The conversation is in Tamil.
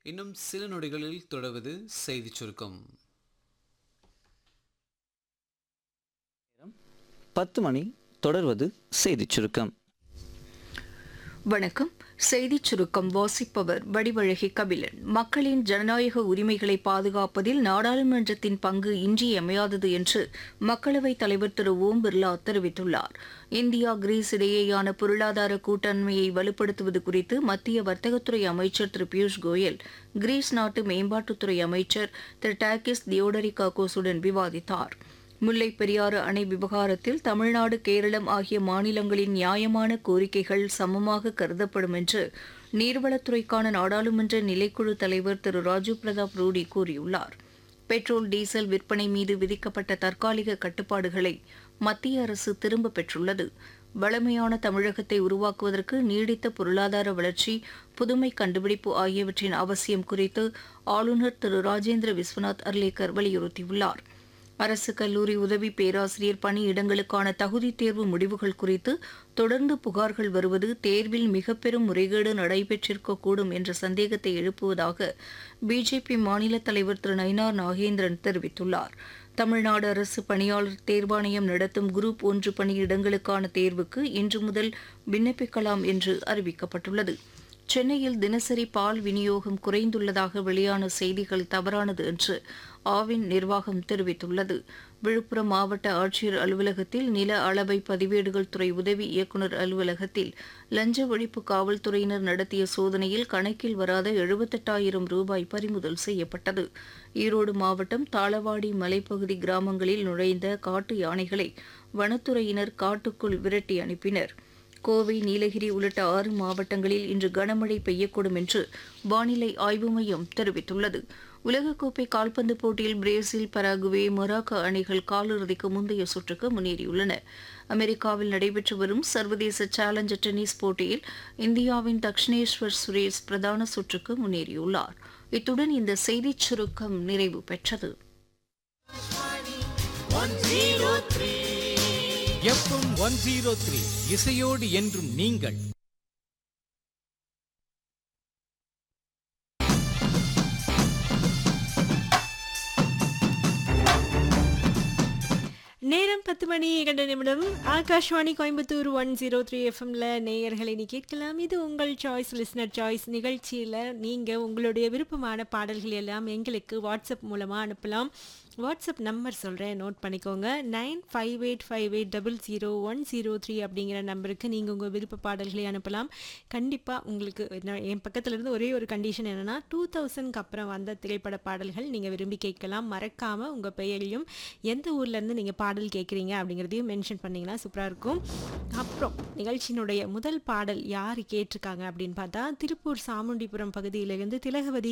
இன்னும் சில நொடிகளில் தொடர்வது செய்திச் சுருக்கம் பத்து மணி தொடர்வது செய்திச் சுருக்கம் வணக்கம் செய்திச் சுருக்கம் வாசிப்பவர் வடிவழகி கபிலன் மக்களின் ஜனநாயக உரிமைகளை பாதுகாப்பதில் நாடாளுமன்றத்தின் பங்கு இன்றியமையாதது என்று மக்களவைத் தலைவர் திரு ஓம் பிர்லா தெரிவித்துள்ளார் இந்தியா கிரீஸ் இடையேயான பொருளாதார கூட்டண்மையை வலுப்படுத்துவது குறித்து மத்திய வர்த்தகத்துறை அமைச்சர் திரு பியூஷ் கோயல் கிரீஸ் நாட்டு மேம்பாட்டுத்துறை அமைச்சர் திரு டாக்கிஸ் தியோடரிகாகோஸுடன் விவாதித்தார் முல்லைப் பெரியாறு அணை விவகாரத்தில் தமிழ்நாடு கேரளம் ஆகிய மாநிலங்களின் நியாயமான கோரிக்கைகள் சமமாக கருதப்படும் என்று நீர்வளத்துறைக்கான நாடாளுமன்ற நிலைக்குழு தலைவர் திரு ராஜீவ் பிரதாப் ரூடி கூறியுள்ளார் பெட்ரோல் டீசல் விற்பனை மீது விதிக்கப்பட்ட தற்காலிக கட்டுப்பாடுகளை மத்திய அரசு திரும்பப் பெற்றுள்ளது வளமையான தமிழகத்தை உருவாக்குவதற்கு நீடித்த பொருளாதார வளர்ச்சி புதுமை கண்டுபிடிப்பு ஆகியவற்றின் அவசியம் குறித்து ஆளுநர் திரு ராஜேந்திர விஸ்வநாத் அர்லேக்கர் வலியுறுத்தியுள்ளார் அரசு கல்லூரி உதவி பேராசிரியர் பணியிடங்களுக்கான தகுதித் தேர்வு முடிவுகள் குறித்து தொடர்ந்து புகார்கள் வருவது தேர்வில் மிக பெரும் முறைகேடு நடைபெற்றிருக்கக்கூடும் என்ற சந்தேகத்தை எழுப்புவதாக பிஜேபி மாநில தலைவர் திரு நயினார் நாகேந்திரன் தெரிவித்துள்ளார் தமிழ்நாடு அரசு பணியாளர் தேர்வாணையம் நடத்தும் குரூப் ஒன்று பணியிடங்களுக்கான தேர்வுக்கு இன்று முதல் விண்ணப்பிக்கலாம் என்று அறிவிக்கப்பட்டுள்ளது சென்னையில் தினசரி பால் விநியோகம் குறைந்துள்ளதாக வெளியான செய்திகள் தவறானது என்று ஆவின் நிர்வாகம் தெரிவித்துள்ளது விழுப்புரம் மாவட்ட ஆட்சியர் அலுவலகத்தில் நில அளவை பதிவேடுகள் துறை உதவி இயக்குநர் அலுவலகத்தில் லஞ்ச ஒழிப்பு காவல்துறையினர் நடத்திய சோதனையில் கணக்கில் வராத எழுபத்தெட்டாயிரம் ரூபாய் பறிமுதல் செய்யப்பட்டது ஈரோடு மாவட்டம் தாளவாடி மலைப்பகுதி கிராமங்களில் நுழைந்த காட்டு யானைகளை வனத்துறையினர் காட்டுக்குள் விரட்டி அனுப்பினர் கோவை நீலகிரி உள்ளிட்ட ஆறு மாவட்டங்களில் இன்று கனமழை பெய்யக்கூடும் என்று வானிலை ஆய்வு மையம் தெரிவித்துள்ளது உலகக்கோப்பை கால்பந்து போட்டியில் பிரேசில் பராகுவே மொராக்கோ அணிகள் காலிறுதிக்கு முந்தைய சுற்றுக்கு முன்னேறியுள்ளன அமெரிக்காவில் நடைபெற்று வரும் சர்வதேச சேலஞ்சர் டென்னிஸ் போட்டியில் இந்தியாவின் தக்ஷிணேஸ்வர் சுரேஷ் பிரதான சுற்றுக்கு முன்னேறியுள்ளார் இத்துடன் இந்த செய்திச் சுருக்கம் நிறைவு பெற்றது எஃப்எம் ஒன் ஜீரோ த்ரீ இசையோடு என்றும் நீங்கள் நேரம் பத்து மணி இரண்டு நிமிடம் Akashvani Coimbatore one zero three எஃப்எம்ல நேயர்களை நீ கேட்கலாம் இது உங்கள் சாய்ஸ் லிஸ்னர் சாய்ஸ் நிகழ்ச்சியில் நீங்கள் உங்களுடைய விருப்பமான பாடல்கள் எல்லாம் எங்களுக்கு வாட்ஸ்அப் மூலமாக அனுப்பலாம் வாட்ஸ்அப் நம்பர் சொல்கிறேன் நோட் பண்ணிக்கோங்க nine five eight five eight double zero one zero three அப்படிங்கிற நம்பருக்கு நீங்கள் உங்கள் விருப்ப பாடல்களை அனுப்பலாம் கண்டிப்பாக உங்களுக்கு நான் என் பக்கத்துல இருந்து ஒரே ஒரு கண்டிஷன் என்னென்னா டூ தௌசண்ட்க்கு அப்புறம் வந்த திரைப்பட பாடல்கள் நீங்கள் விரும்பி கேட்கலாம் மறக்காமல் உங்கள் பெயரையும் எந்த ஊர்லேருந்து நீங்கள் பாடல் கேட்குறீங்க அப்படிங்கிறதையும் மென்ஷன் பண்ணிங்கன்னா சூப்பராக இருக்கும் அப்புறம் நிகழ்ச்சியினுடைய முதல் பாடல் யார் கேட்டிருக்காங்க அப்படின்னு பார்த்தா திருப்பூர் சாமுண்டிபுரம் பகுதியிலிருந்து திலகவதி